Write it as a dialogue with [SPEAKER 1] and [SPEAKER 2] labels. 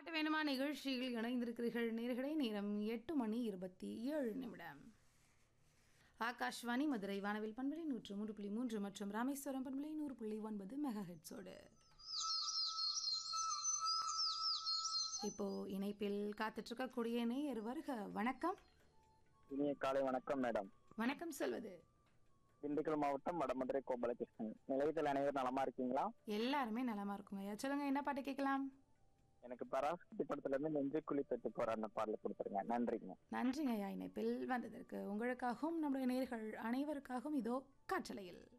[SPEAKER 1] பாட்டு வேணுமா நிகழ்ச்சியில் இணைந்திருக்கிறீர்கள் நேர்களை நேரம் எட்டு மணி இருபத்தி ஏழு நிமிடம் ஆகாஷ்வாணி மதுரை வானவில் பண்பலை நூற்று மூன்று புள்ளி மூன்று மற்றும் ராமேஸ்வரம் பண்பலை நூறு புள்ளி ஒன்பது மெகா ஹெட்ஸோடு இப்போ இணைப்பில் காத்துட்டு இருக்கக்கூடிய நேயர் வருக வணக்கம்
[SPEAKER 2] இனிய காலை வணக்கம் மேடம்
[SPEAKER 1] வணக்கம் சொல்வது
[SPEAKER 2] திண்டுக்கல் மாவட்டம் வடமதுரை கோபாலகிருஷ்ணன் நிலையத்தில் அனைவரும் நலமா இருக்கீங்களா
[SPEAKER 1] எல்லாருமே நலமா இருக்குங்க ஐயா சொல்லுங்க என்ன பாட்டு கேட்கலாம்
[SPEAKER 2] எனக்கு பராசக்தி படத்துல இருந்து நெஞ்சு குழி பெற்று போற அந்த பாடல கொடுத்துருங்க நன்றிங்க
[SPEAKER 1] நன்றிங்க ஐயா இணைப்பில் வந்ததற்கு உங்களுக்காகவும் நம்முடைய நேர்கள் அனைவருக்காகவும் இதோ காற்றலையில்